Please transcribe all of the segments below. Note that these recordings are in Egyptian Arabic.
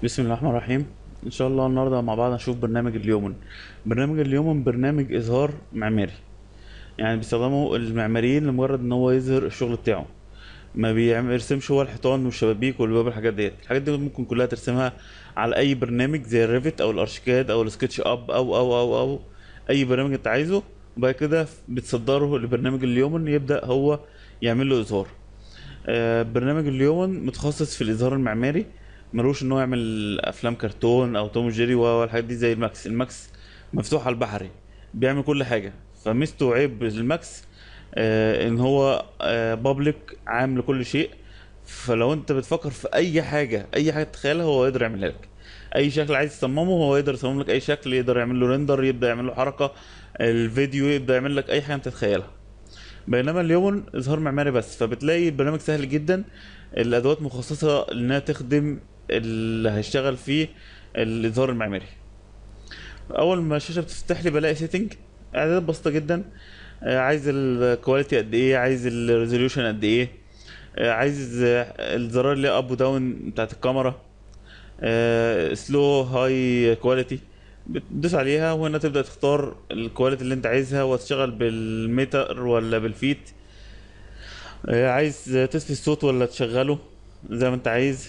بسم الله الرحمن الرحيم ان شاء الله النهارده مع بعض هنشوف برنامج اليومن برنامج اليومن برنامج اظهار معماري يعني بيستخدمه المعماريين لمجرد ان هو يظهر الشغل بتاعه ما بيعمل يرسمش هو الحيطان والشبابيك والباب الحاجات ديت الحاجات دي ممكن كلها ترسمها على اي برنامج زي الريفت او الارشيكاد او السكتش اب او او او او اي برنامج انت عايزه وبعد كده بتصدره لبرنامج اليومن يبدا هو يعمل له اظهار آه، برنامج اليومن متخصص في الاظهار المعماري ملوش ان هو يعمل افلام كرتون او توم وجيري والحاجات دي زي الماكس الماكس مفتوح على البحري بيعمل كل حاجه فميزته وعيب الماكس آه ان هو آه بابليك عام لكل شيء فلو انت بتفكر في اي حاجه اي حاجه تتخيلها هو يقدر يعملها لك اي شكل عايز تصممه هو يقدر يصمم لك اي شكل يقدر يعمل له ريندر يبدا يعمل له حركه الفيديو يبدا يعمل لك اي حاجه انت تتخيلها بينما اليوم اظهار معماري بس فبتلاقي البرنامج سهل جدا الادوات مخصصه انها تخدم اللي هيشتغل فيه الاظهار المعماري اول ما الشاشه بتفتح لي بلاقي سيتنج اعدادات بسيطه جدا آه، عايز الكواليتي قد ايه عايز الريزوليوشن قد ايه آه، عايز آه، الزرار اللي اب وداون بتاعت الكاميرا سلو هاي كواليتي بتدوس عليها وهنا تبدا تختار الكواليتي اللي انت عايزها وتشتغل بالمتر ولا بالفيت آه، عايز تطفي الصوت ولا تشغله زي ما انت عايز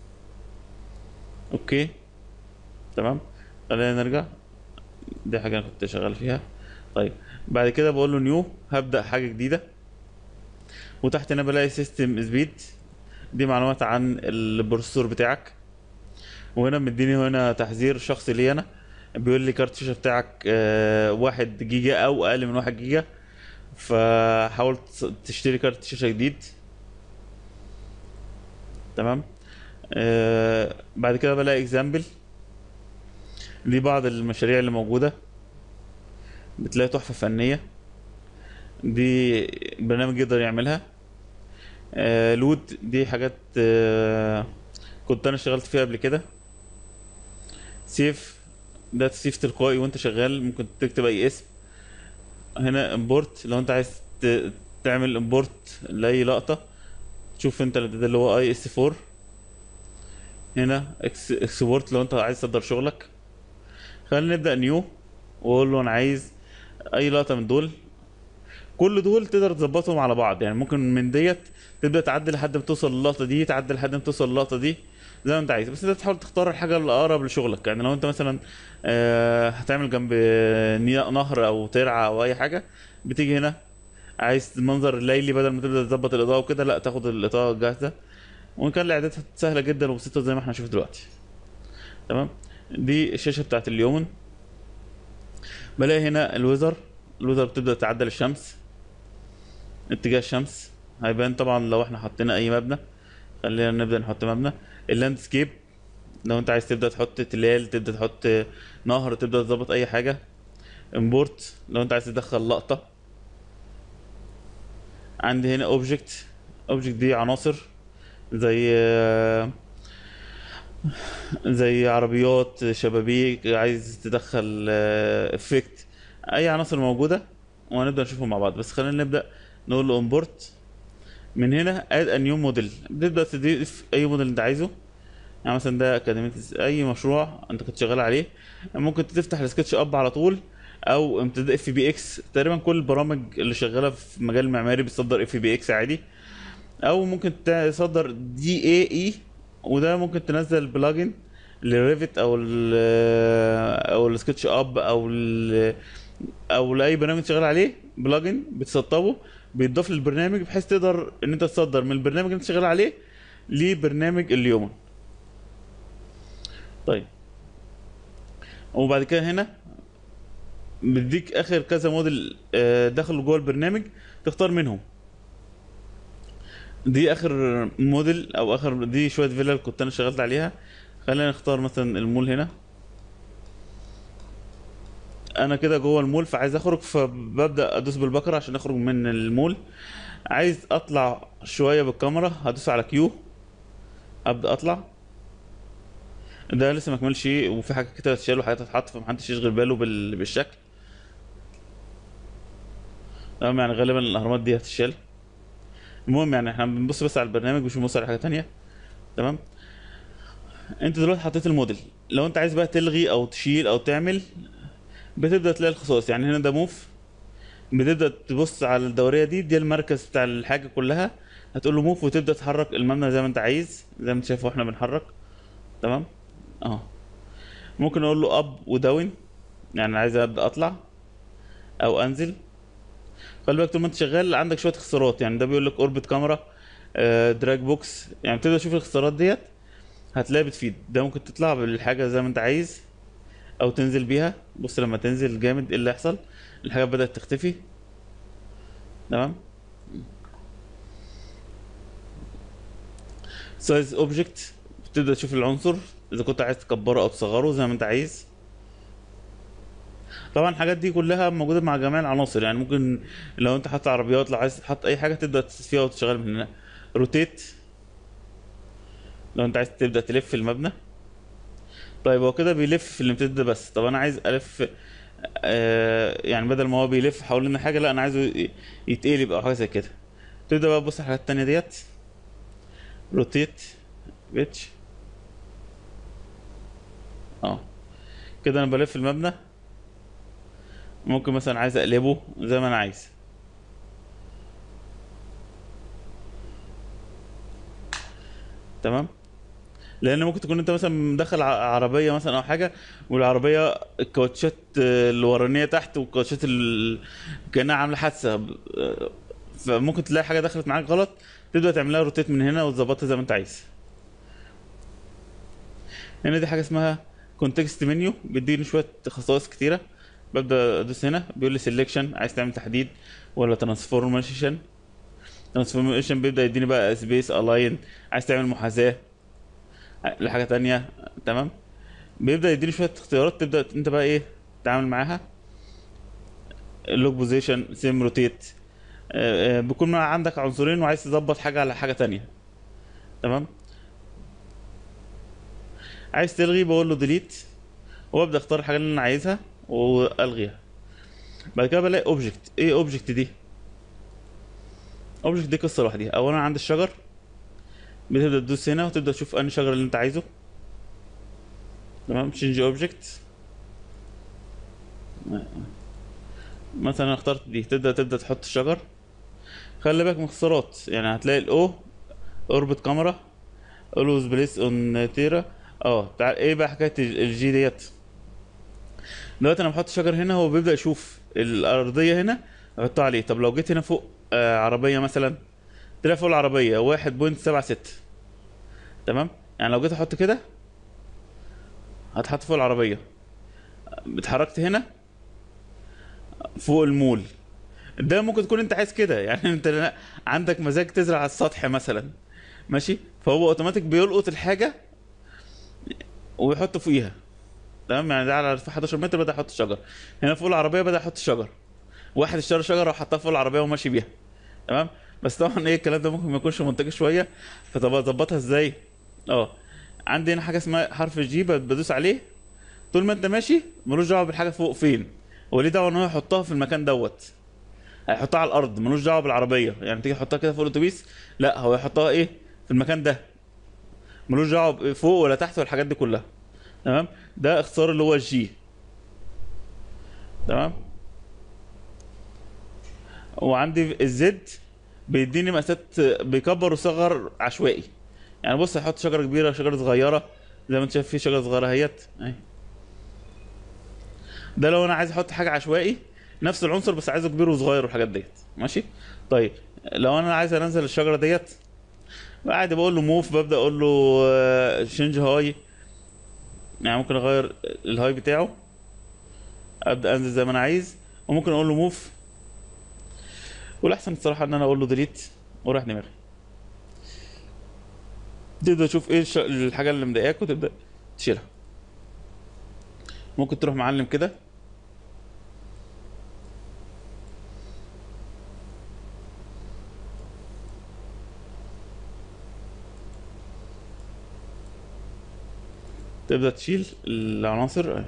اوكي تمام خلينا نرجع دي حاجه انا كنت شغال فيها طيب بعد كده بقول له نيو هبدا حاجه جديده وتحت هنا بلاقي سيستم سبيد دي معلومات عن البروسيسور بتاعك وهنا مديني هنا تحذير شخصي لي انا بيقول لي كارت الشاشه بتاعك آه، واحد جيجا او اقل من واحد جيجا فحاول تص- تشتري كارت شاشه جديد تمام آه بعد كده بلاقي اكزامبل دي بعض المشاريع اللي موجوده بتلاقي تحفه فنيه دي برنامج يقدر يعملها آه لود دي حاجات آه كنت انا اشتغلت فيها قبل كده سيف ده تسيف تلقائي وانت شغال ممكن تكتب اي اسم هنا امبورت لو انت عايز ت- تعمل امبورت لاي لقطه تشوف انت ده اللي هو اي اس 4 هنا اكس اكسبورت لو انت عايز تصدر شغلك خلينا نبدا نيو واقول له انا عايز اي لقطه من دول كل دول تقدر تظبطهم على بعض يعني ممكن من ديت تبدا تعدل لحد ما توصل للقطه دي تعدل لحد ما توصل للقطه دي زي ما انت عايز بس انت تحاول تختار الحاجه اللي اقرب لشغلك يعني لو انت مثلا آه، هتعمل جنب ني- نهر او ترعه او اي حاجه بتيجي هنا عايز منظر ليلي بدل ما تبدا تظبط الاضاءه وكده لا تاخد الاضاءه الجاهزه وان كان الاعدادات سهله جدا وبسيطه زي ما احنا هنشوف دلوقتي تمام دي الشاشه بتاعت اليومن بلاقي هنا الويزر الويزر بتبدا تعدل الشمس اتجاه الشمس هيبان طبعا لو احنا حطينا اي مبنى خلينا نبدا نحط مبنى اللاندسكيب لو انت عايز تبدا تحط تلال تبدا تحط نهر تبدا تظبط اي حاجه امبورت لو انت عايز تدخل لقطه عندي هنا اوبجكت اوبجكت دي عناصر زي زي عربيات شبابيك عايز تدخل افكت اي عناصر موجوده وهنبدا نشوفهم مع بعض بس خلينا نبدا نقول له امبورت من هنا اد ا نيو موديل بتبدا تضيف اي موديل انت عايزه يعني مثلا ده اكاديميه اي مشروع انت كنت شغال عليه ممكن تفتح السكتش اب على طول او امتداد اف بي اكس تقريبا كل البرامج اللي شغاله في مجال المعماري بتصدر اف بي اكس عادي او ممكن تصدر دي اي اي وده ممكن تنزل بلجن لريفت او ال او السكتش اب او ال او لاي برنامج شغال عليه بلجن بتسطبه بيتضاف للبرنامج بحيث تقدر ان انت تصدر من البرنامج اللي انت شغال عليه لبرنامج اليوم طيب وبعد كده هنا بيديك اخر كذا موديل آه، دخلوا جوه البرنامج تختار منهم دي اخر موديل او اخر دي شويه فيلل كنت انا شغلت عليها خلينا نختار مثلا المول هنا انا كده جوه المول فعايز اخرج فببدا ادوس بالبكره عشان اخرج من المول عايز اطلع شويه بالكاميرا هدوس على كيو ابدا اطلع ده لسه ما كملش وفي حاجات كتير هتشال وحاجات هتتحط فمحدش يشغل باله بال... بالشكل تمام يعني غالبا الاهرامات دي هتشال المهم يعني احنا بنبص بس على البرنامج مش بنبص على حاجه تانية تمام انت دلوقتي حطيت الموديل لو انت عايز بقى تلغي او تشيل او تعمل بتبدا تلاقي الخصائص يعني هنا ده موف بتبدا تبص على الدوريه دي دي المركز بتاع الحاجه كلها هتقول له موف وتبدا تحرك المبنى زي ما انت عايز زي ما انت شايف واحنا بنحرك تمام اه ممكن اقول له اب وداون يعني عايز ابدا اطلع او انزل خلي بالك طول ما انت شغال عندك شويه اختصارات يعني ده بيقول لك اوربت كاميرا آه، دراج بوكس يعني بتبدا تشوف الاختصارات ديت هتلاقي بتفيد ده ممكن تطلع بالحاجه زي ما انت عايز او تنزل بيها بص لما تنزل جامد ايه اللي يحصل الحاجات بدات تختفي تمام سايز اوبجكت بتبدا تشوف العنصر اذا كنت عايز تكبره او تصغره زي ما انت عايز طبعا الحاجات دي كلها موجوده مع جميع العناصر يعني ممكن لو انت حاطط عربيات لو عايز تحط اي حاجه تبدا تدوس فيها وتشتغل من هنا روتيت لو انت عايز تبدا تلف المبنى طيب هو كده بيلف في الامتداد ده بس طب انا عايز الف آه يعني بدل ما هو بيلف حوالين حاجه لا انا عايزه ي- يتقلب او حاجه زي كده تبدا بقى تبص على الحاجات التانيه ديت روتيت بيتش اه كده انا بلف المبنى ممكن مثلا عايز اقلبه زي ما انا عايز تمام لان ممكن تكون انت مثلا مدخل ع- عربيه مثلا او حاجه والعربيه الكاوتشات آه، اللي ورانيه تحت والكاوتشات ال... كانها عامله حادثه ب- آه، فممكن تلاقي حاجه دخلت معاك غلط تبدا تعملها روتيت من هنا وتظبطها زي ما انت عايز هنا دي حاجه اسمها كونتكست منيو بيديني شويه خصائص كتيره ببدا ادوس هنا بيقول لي سيلكشن عايز تعمل تحديد ولا ترانسفورميشن ترانسفورميشن بيبدا يديني بقى سبيس الاين عايز تعمل محاذاه لحاجه تانية تمام بيبدا يديني شويه اختيارات تبدا انت بقى ايه تتعامل معاها اللوك بوزيشن سيم روتيت بيكون مع- عندك عنصرين وعايز تظبط حاجه على حاجه تانية تمام عايز تلغي بقول له ديليت وابدا اختار الحاجه اللي انا عايزها والغيها بعد كده بلاقي اوبجكت ايه اوبجكت دي اوبجكت دي قصه لوحدها اولا عند الشجر بتبدا تدوس هنا وتبدا تشوف انهي شجر اللي انت عايزه تمام تشينج اوبجكت مثلا اخترت دي تبدا تبدا تحط الشجر خلي بالك من اختصارات يعني هتلاقي الاو اوربت كاميرا اولوز بليس اون تيرا اه تعال ايه بقى حكايه ال- الجي ديت دلوقتي انا بحط شجر هنا هو بيبدا يشوف الارضيه هنا احطها عليه طب لو جيت هنا فوق آه عربيه مثلا تلاقي فوق العربيه واحد بوينت سبعة ستة تمام يعني لو جيت احط كده هتحط فوق العربيه اتحركت هنا فوق المول ده ممكن تكون انت عايز كده يعني انت لا- عندك مزاج تزرع على السطح مثلا ماشي فهو اوتوماتيك بيلقط الحاجه ويحط فوقيها تمام يعني ده على ارتفاع 11 متر بدا يحط الشجر هنا فوق العربيه بدا يحط الشجر واحد اشترى شجره وحطها فوق العربيه وماشي بيها تمام بس طبعا ايه الكلام ده ممكن ما يكونش منطقي شويه فطب اظبطها ازاي اه عندي هنا حاجه اسمها حرف الجي بدوس عليه طول ما انت ماشي ملوش دعوه بالحاجه فوق فين هو ليه دعوه ان هو يحطها في المكان دوت هيحطها على الارض ملوش دعوه بالعربيه يعني تيجي تحطها كده فوق الاتوبيس لا هو يحطها ايه في المكان ده ملوش دعوه فوق ولا تحت والحاجات دي كلها تمام ده اختصار اللي هو الجي تمام وعندي الزد بيديني مقاسات بيكبر ويصغر عشوائي يعني بص هحط شجره كبيره شجره صغيره زي ما انت شايف في شجره صغيره اهيت اهي ده لو انا عايز احط حاجه عشوائي نفس العنصر بس عايزه كبير وصغير والحاجات ديت ماشي طيب لو انا عايز انزل الشجره ديت عادي بقول له موف ببدا اقول له شينج هاي يعني ممكن اغير الهاي بتاعه ابدا انزل زي ما انا عايز وممكن اقول له موف والاحسن الصراحه ان انا اقول له ديليت وراح دماغي تبدا تشوف ايه الش- الحاجه اللي مضايقاك وتبدا تشيلها ممكن تروح معلم كده تبدا تشيل العناصر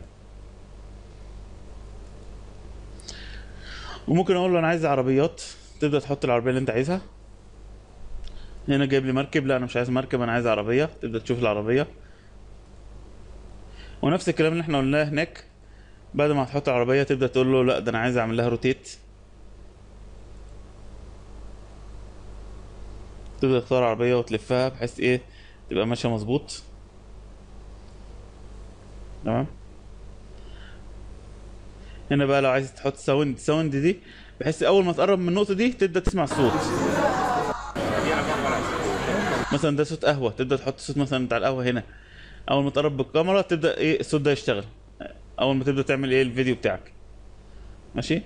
وممكن اقول له انا عايز عربيات تبدا تحط العربيه اللي انت عايزها هنا جايب لي مركب لا انا مش عايز مركب انا عايز عربيه تبدا تشوف العربيه ونفس الكلام اللي احنا قلناه هناك بعد ما هتحط العربيه تبدا تقول له لا ده انا عايز اعمل لها روتيت تبدا تختار العربيه وتلفها بحيث ايه تبقى ماشيه مظبوط تمام هنا بقى لو عايز تحط ساوند ساوند دي بحيث اول ما تقرب من النقطه دي تبدا تسمع الصوت مثلا ده صوت قهوه تبدا تحط صوت مثلا بتاع القهوه هنا اول ما تقرب بالكاميرا تبدا ايه الصوت ده يشتغل اول ما تبدا تعمل ايه الفيديو بتاعك ماشي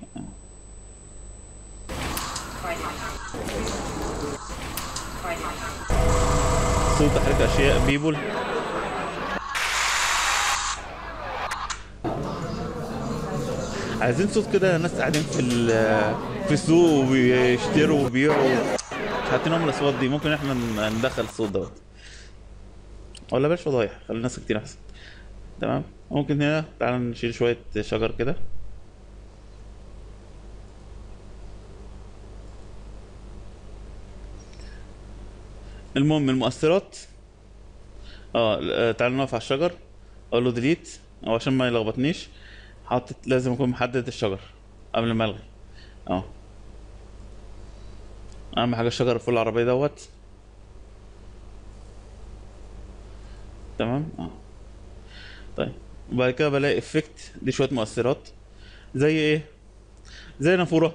صوت تحريك اشياء بيبول عايزين صوت كده ناس قاعدين في ال- في السوق وبيشتروا وبيبيعوا مش حاطينهم الاصوات دي ممكن احنا ن- ندخل الصوت دوت ولا بلاش فضايح خلي الناس كتير احسن تمام ممكن هنا تعال نشيل شوية شجر كده المهم المؤثرات اه آه، تعال نقف على الشجر اقول له ديليت او عشان ما يلخبطنيش حاطط لازم اكون محدد الشجر قبل ما الغي اه اهم حاجه الشجر فوق العربيه دوت تمام اه طيب وبعد كده بلاقي افكت دي شويه مؤثرات زي ايه زي نافوره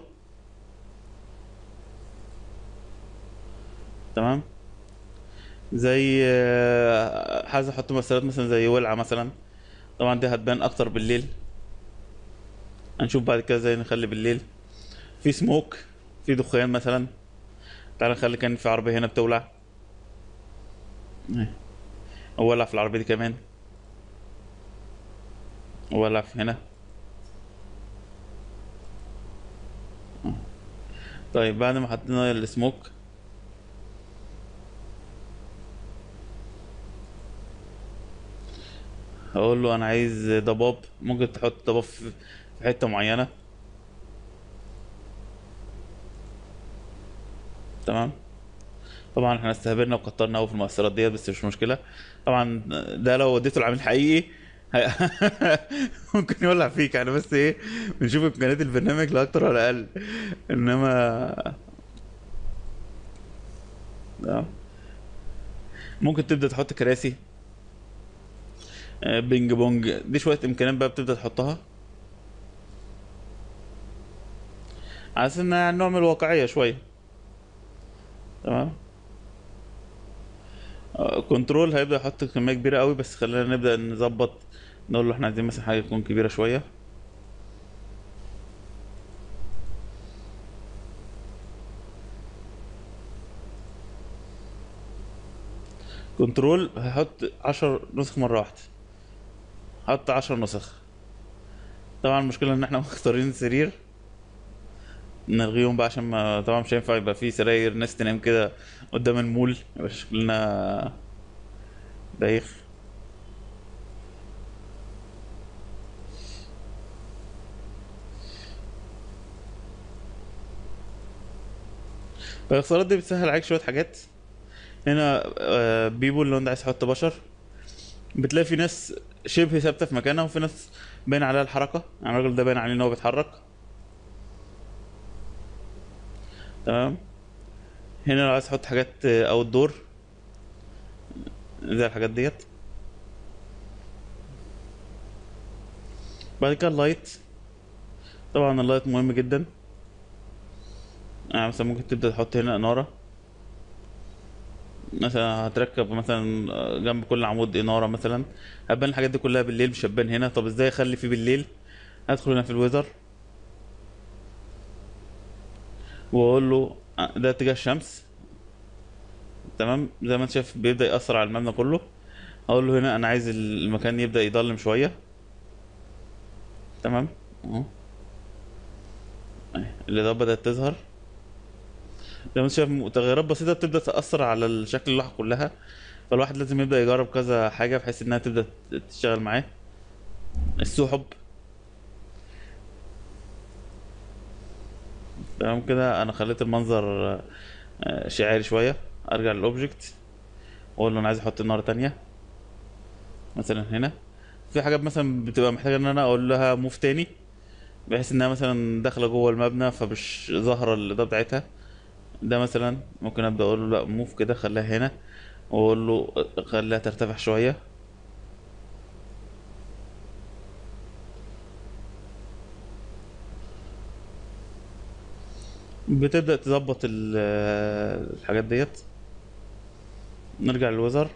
تمام زي آه، عايز احط مؤثرات مثلا زي ولعه مثلا طبعا دي هتبان اكتر بالليل هنشوف بعد كده ازاي نخلي بالليل في سموك في دخان مثلا تعال نخلي كان في عربيه هنا بتولع إيه. اولع في العربيه دي كمان اولع في هنا طيب بعد ما حطينا السموك اقول له انا عايز ضباب ممكن تحط ضباب في في حته معينه تمام طبعا احنا استهبلنا وكترنا قوي في المؤثرات ديت بس مش مشكله طبعا ده لو وديته العميل حقيقي هي- ممكن يولع فيك يعني بس ايه بنشوف امكانيات البرنامج لا اكتر ولا اقل انما آه. ممكن تبدا تحط كراسي آه، بينج بونج دي شويه امكانيات بقى بتبدا تحطها على اساس انها يعني نوع من الواقعيه شويه تمام آه، كنترول هيبدا يحط كميه كبيره قوي بس خلينا نبدا نظبط نقول له احنا عايزين مثلا حاجه تكون كبيره شويه كنترول هيحط عشر نسخ مره واحده حط عشر نسخ طبعا المشكله ان احنا مختارين سرير نلغيهم بقى عشان ما طبعا مش هينفع يبقى في سراير ناس تنام كده قدام المول يبقى شكلنا بايخ فالاختيارات دي بتسهل عليك شويه حاجات هنا آه، بيبول لو انت عايز تحط بشر بتلاقي في ناس شبه ثابته في مكانها وفي ناس باين عليها الحركه يعني الراجل ده باين عليه ان هو بيتحرك تمام هنا لو عايز تحط حاجات اوت دور زي الحاجات ديت بعد كده اللايت طبعا اللايت مهم جدا يعني مثلا ممكن تبدأ تحط هنا إنارة مثلا هتركب مثلا جنب كل عمود إنارة مثلا هتبان الحاجات دي كلها بالليل مش هتبان هنا طب ازاي اخلي فيه بالليل هدخل هنا في الويذر واقول له ده اتجاه الشمس تمام زي ما انت شايف بيبدأ يأثر على المبنى كله هقول له هنا انا عايز المكان يبدأ يضلم شوية تمام اهو أهي، الإضاءة بدأت تظهر زي ما انت شايف تغيرات بسيطة بتبدأ تأثر على الشكل اللوحة كلها فالواحد لازم يبدأ يجرب كذا حاجة بحيث انها تبدأ تشتغل معاه السحب تمام كده انا خليت المنظر آه، شعاري شوية ارجع للاوبجكت واقول له انا عايز احط نار تانية مثلا هنا في حاجات مثلا بتبقى محتاجه ان انا اقول لها موف تاني بحيث انها مثلا داخله جوه المبنى فمش ظاهره الاضاءه بتاعتها ده مثلا ممكن ابدا اقول له لا موف كده خليها هنا واقول له خليها ترتفع شويه بتبدا تظبط ال- الحاجات ديت نرجع للوزر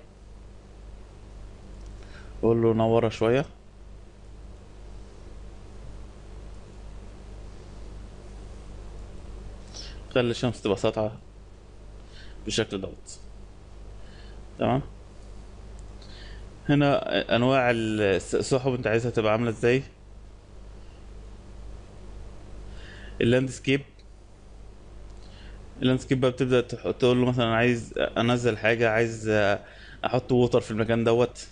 اقول له نورها شويه خلي الشمس تبقى ساطعه بالشكل دوت تمام هنا انواع الس- السحب انت عايزها تبقى عامله ازاي اللاندسكيب اللاندسكيب بقى بتبدا تح- تقول له مثلا عايز انزل حاجه عايز احط ووتر في المكان دوت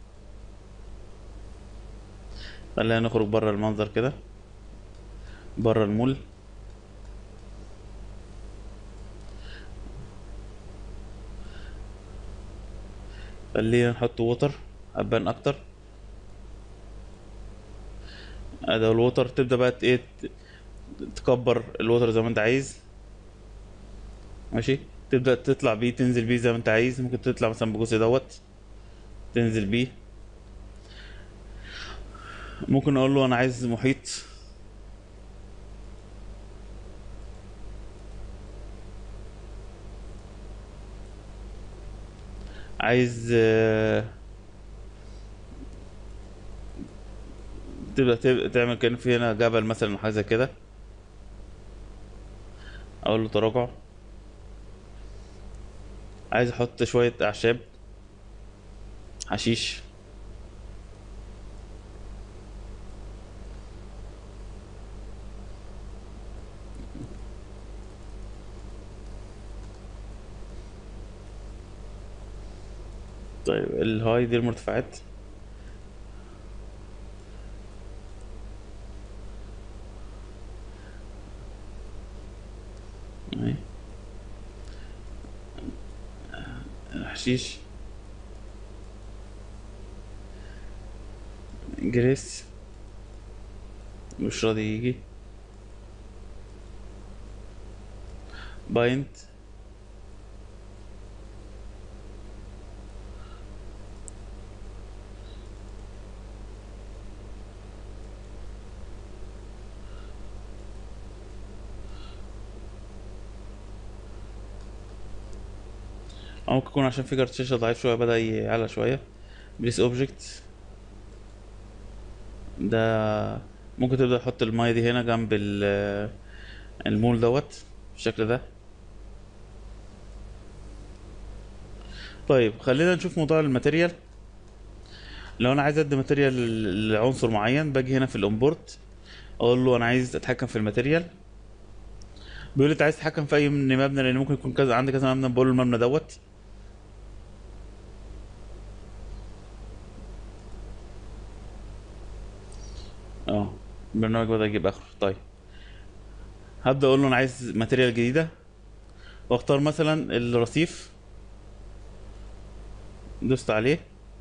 خلينا نخرج بره المنظر كده بره المول خلينا نحط ووتر هتبان اكتر ادي الووتر تبدا بقى ت- ايه ت- تكبر الووتر زي ما انت عايز ماشي تبدا تطلع بيه تنزل بيه زي ما انت عايز ممكن تطلع مثلا بالجزء دوت تنزل بيه ممكن اقول له انا عايز محيط عايز آه، تبدأ تب- تعمل كأن في هنا جبل مثلا أو حاجة زي كده أقول له تراجع عايز أحط شوية أعشاب حشيش طيب الهاي دي المرتفعات أهي. حشيش جريس مش راضي يجي باينت او ممكن يكون عشان في كارت شاشة ضعيف شوية بدأ يعلى شوية بليس اوبجكت ده ممكن تبدأ تحط المية دي هنا جنب ال- المول دوت بالشكل ده طيب خلينا نشوف موضوع الماتيريال لو انا عايز ادي ماتيريال لعنصر معين باجي هنا في الامبورت اقول له انا عايز اتحكم في الماتيريال بيقول لي انت عايز تتحكم في اي من مبنى لان ممكن يكون كذا عندي كذا مبنى بقول له المبنى دوت اه البرنامج بدأ يجيب اخره طيب هبدأ اقول له انا عايز ماتيريال جديدة واختار مثلا الرصيف دوست عليه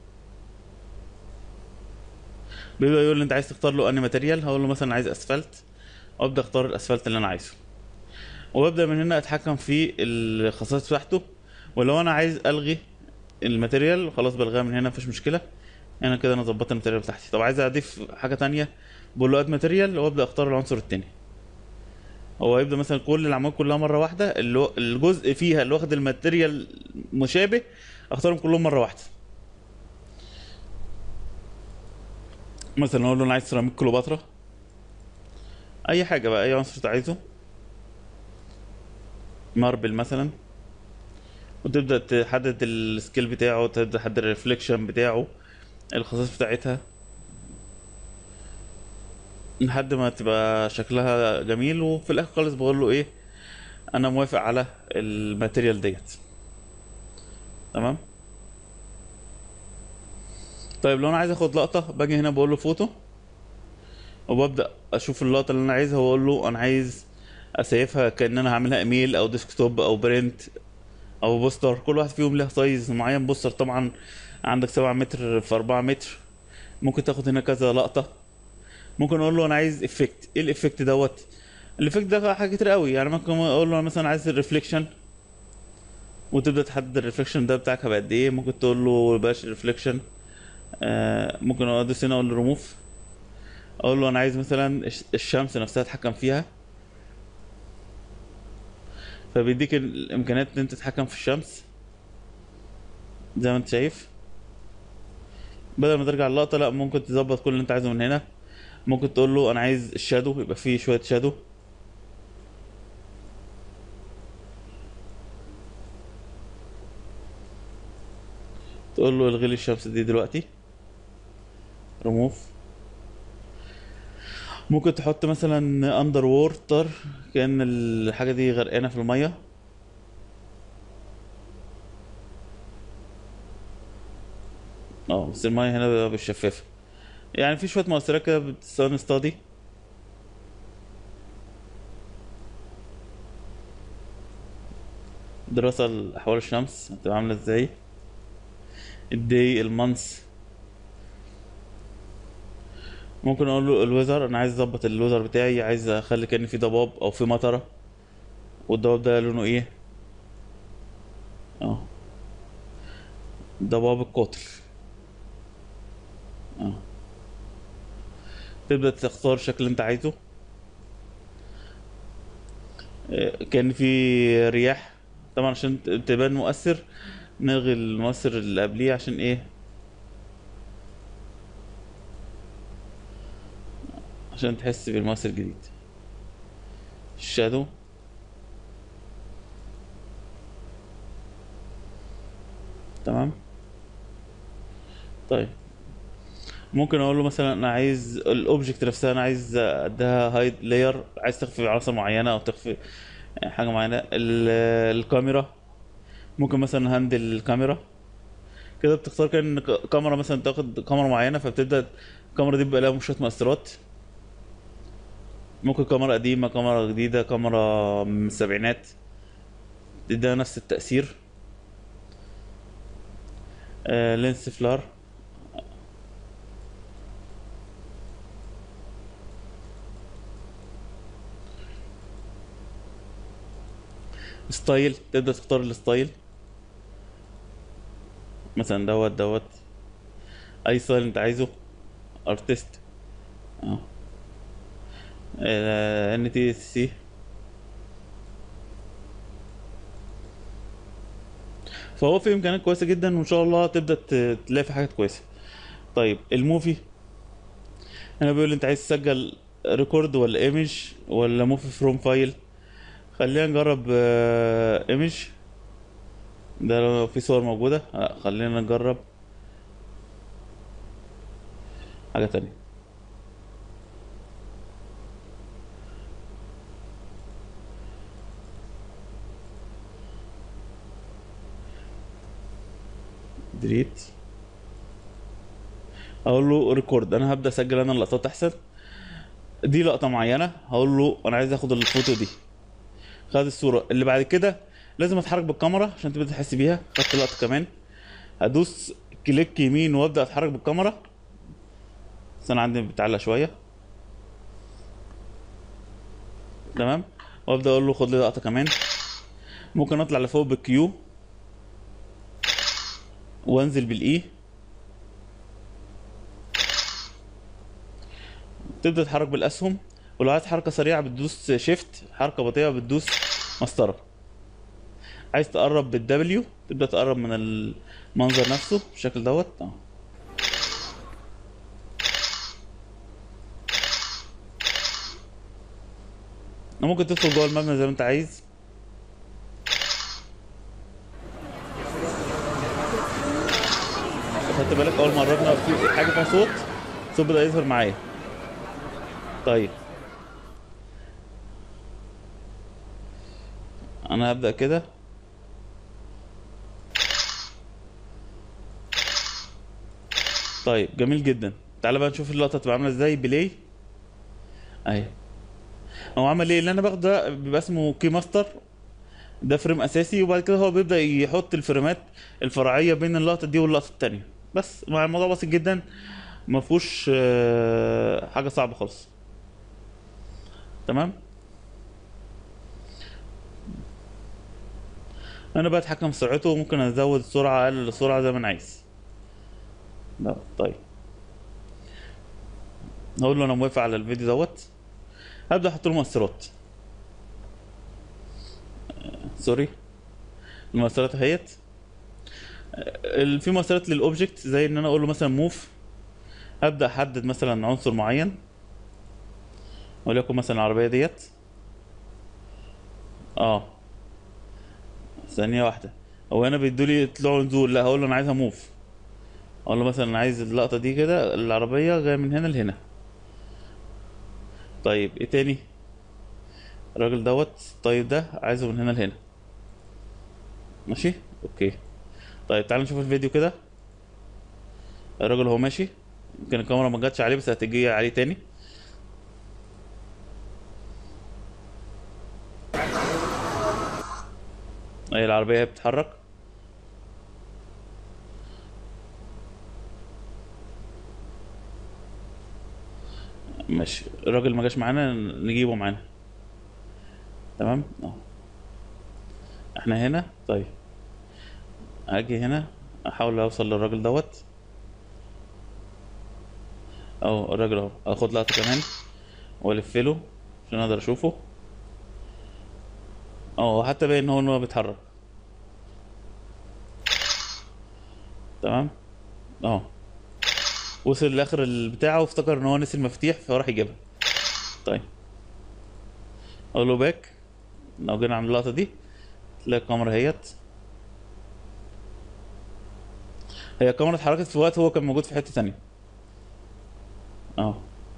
بيبدأ يقول لي انت عايز تختار له انهي ماتيريال هقول له مثلا عايز اسفلت وابدأ اختار الاسفلت اللي انا عايزه وابدأ من هنا اتحكم في الخصائص بتاعته ولو انا عايز الغي الماتيريال خلاص بلغيها من هنا مفيش مشكلة انا كده انا ظبطت الماتيريال بتاعتي طب عايز اضيف حاجة تانية بقول له اد ماتيريال وابدأ اختار العنصر التاني هو يبدأ مثلا كل الاعمال كلها مرة واحدة اللي هو- الجزء فيها اللي واخد الماتيريال مشابه اختارهم كلهم مرة واحدة مثلا اقول له انا عايز سيراميك كليوباترا اي حاجة بقى اي عنصر انت عايزه ماربل مثلا وتبدأ تحدد السكيل بتاعه تبدأ تحدد الريفليكشن بتاعه الخصائص بتاعتها لحد ما تبقى شكلها جميل وفي الاخر خالص بقول له ايه انا موافق على الماتيريال ديت تمام طيب لو انا عايز اخد لقطة باجي هنا بقول له فوتو وببدأ اشوف اللقطة اللي انا عايزها واقول له انا عايز اسيفها كأن انا هعملها ايميل او ديسكتوب او برنت او بوستر كل واحد فيهم له سايز معين بوستر طبعا عندك سبعة متر في أربعة متر ممكن تاخد هنا كذا لقطه ممكن اقول له انا عايز افكت ايه الافكت دوت الافكت ده حاجه كتير قوي يعني ممكن اقول له أنا مثلا عايز الريفليكشن وتبدا تحدد الريفليكشن ده بتاعك هيبقى قد ايه ممكن تقول له بلاش الريفليكشن آه ممكن ادوس هنا اقول له ريموف اقول له انا عايز مثلا الش- الشمس نفسها اتحكم فيها فبيديك الامكانيات ان انت تتحكم في الشمس زي ما انت شايف بدل ما ترجع اللقطة لا ممكن تظبط كل اللي انت عايزه من هنا ممكن تقول له انا عايز الشادو يبقى فيه شوية شادو تقول له الغي لي الشمس دي دلوقتي ريموف ممكن تحط مثلا اندر وورتر كأن الحاجة دي غرقانة في المية اه بس المية هنا بقى مش شفافة يعني في شوية مؤثرات كده بتستخدم ستادي دراسة لأحوال الشمس هتبقى عاملة ازاي الدي المانس ممكن اقول له الويزر انا عايز اظبط الويزر بتاعي عايز اخلي كأن في ضباب او في مطرة والضباب ده لونه ايه اه ضباب القطر اه تبدأ تختار الشكل اللي انت عايزه آه، كان في رياح طبعا عشان ت- تبان مؤثر نلغي المؤثر اللي قبليه عشان ايه عشان تحس بالمؤثر الجديد الشادو تمام طيب ممكن اقول له مثلا انا عايز الاوبجكت نفسها انا عايز اديها هايد لاير عايز تخفي عناصر معينه او تخفي حاجه معينه ال- الكاميرا ممكن مثلا هاندل الكاميرا كده بتختار كان ك- كاميرا مثلا تاخد كاميرا معينه فبتبدا الكاميرا دي بيبقى لها شويه مؤثرات ممكن كاميرا قديمه كاميرا جديده كاميرا من السبعينات تديها نفس التأثير آه لينس فلار ستايل تبدأ تختار الستايل مثلا دوت دوت اي ستايل انت عايزه ارتست اه ان تي سي فهو في امكانيات كويسه جدا وان شاء الله تبدا ت- تلاقي في حاجات كويسه طيب الموفي هنا بيقول لي انت عايز تسجل ريكورد ولا ايمج ولا موفي فروم فايل خلينا نجرب ايمج ده لو في صور موجوده لا خلينا نجرب حاجه تانية ديليت اقول له ريكورد انا هبدا اسجل انا اللقطات احسن دي لقطه معينه هقول له انا عايز اخد الفوتو دي خد الصوره اللي بعد كده لازم اتحرك بالكاميرا عشان تبدا تحس بيها خدت لقطه كمان هدوس كليك يمين وابدا اتحرك بالكاميرا بس انا عندي بتعلق شويه تمام وابدا اقول له خد لي لقطه كمان ممكن اطلع لفوق بالكيو وانزل بالاي تبدا تتحرك بالاسهم ولو عايز حركه سريعه بتدوس شيفت حركه بطيئه بتدوس مسطره عايز تقرب بالدبليو تبدا تقرب من المنظر نفسه بالشكل دوت اه ممكن تدخل جوه المبنى زي ما انت عايز خدت بالك اول ما قربنا في حاجه فيها صوت الصوت بدا يظهر معايا طيب انا هبدا كده طيب جميل جدا تعالى بقى نشوف اللقطه تبقى عامله ازاي بلاي اهي هو عمل ايه اللي انا باخده ده بيبقى اسمه كي ماستر ده فريم اساسي وبعد كده هو بيبدا يحط الفريمات الفرعيه بين اللقطه دي واللقطه التانية بس مع الموضوع بسيط جدا ما فيهوش آه، حاجه صعبه خالص تمام انا بقى اتحكم في سرعته ممكن ازود السرعه اقلل السرعه زي ما انا عايز لا طيب هقول له انا موافق على الفيديو دوت هبدا احط له مؤثرات سوري المؤثرات اهيت ال- في مؤثرات للاوبجكت زي ان انا اقول له مثلا موف هبدا احدد مثلا عنصر معين وليكن مثلا العربيه ديت اه ثانيه واحده هو انا بيدولي طلوع ونزول لا هقول له انا عايزها موف اقول له مثلا انا عايز اللقطه دي كده العربيه جايه من هنا لهنا طيب ايه تاني الراجل دوت طيب ده عايزه من هنا لهنا ماشي اوكي طيب تعال نشوف الفيديو كده الراجل هو ماشي يمكن الكاميرا ما جاتش عليه بس هتجي عليه تاني اي العربية بتتحرك ماشي الراجل ما جاش معانا نجيبه معانا تمام اه احنا هنا طيب هاجي هنا احاول اوصل للراجل دوت اهو الراجل اهو اخد لقطة كمان والف له عشان اقدر اشوفه اه حتى باين ان هو ان هو بيتحرك تمام اه وصل لاخر البتاع وافتكر ان هو نسي المفاتيح فراح يجيبها طيب اقول له باك لو جينا عند اللقطة دي تلاقي الكاميرا اهيت هي الكاميرا اتحركت في وقت هو كان موجود في حتة تانية اه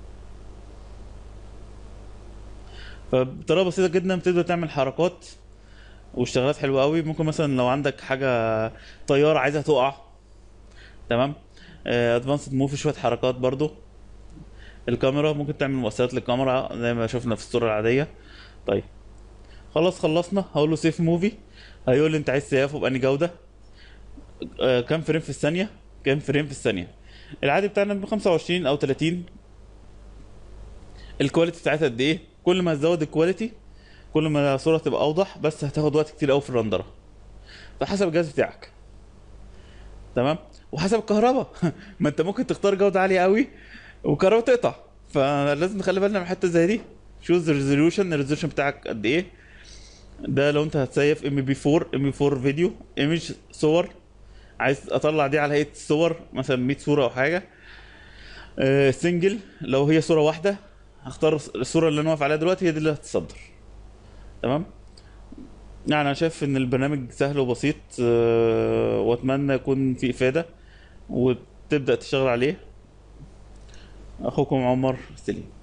فبطريقة بسيطة جدا بتقدر تعمل حركات واشتغالات حلوة قوي ممكن مثلا لو عندك حاجة طيارة عايزها تقع تمام ادفانسد موف شوية حركات برضو الكاميرا ممكن تعمل مؤثرات للكاميرا زي ما شفنا في الصورة العادية طيب خلاص خلصنا هقول له سيف موفي هيقول لي انت عايز سيافه بأني جودة آه، كام فريم في الثانية كام فريم في الثانية العادي بتاعنا ب 25 او 30 الكواليتي بتاعتها قد ايه كل ما تزود الكواليتي كل ما الصورة تبقى اوضح بس هتاخد وقت كتير قوي في الرندرة فحسب الجهاز بتاعك تمام وحسب الكهرباء ما انت ممكن تختار جودة عالية قوي والكهرباء تقطع فلازم نخلي بالنا من حتة زي دي شوز الريزوليوشن الريزوليوشن بتاعك قد ايه ده لو انت هتسيف ام بي 4 ام بي 4 فيديو ايمج صور عايز اطلع دي على هيئه صور مثلا 100 صوره او حاجه آه سنجل لو هي صوره واحده هختار الصوره اللي انا واقف عليها دلوقتي هي دي اللي هتتصدر تمام يعني انا شايف ان البرنامج سهل وبسيط آه واتمنى يكون في افاده وتبدا تشتغل عليه اخوكم عمر سليم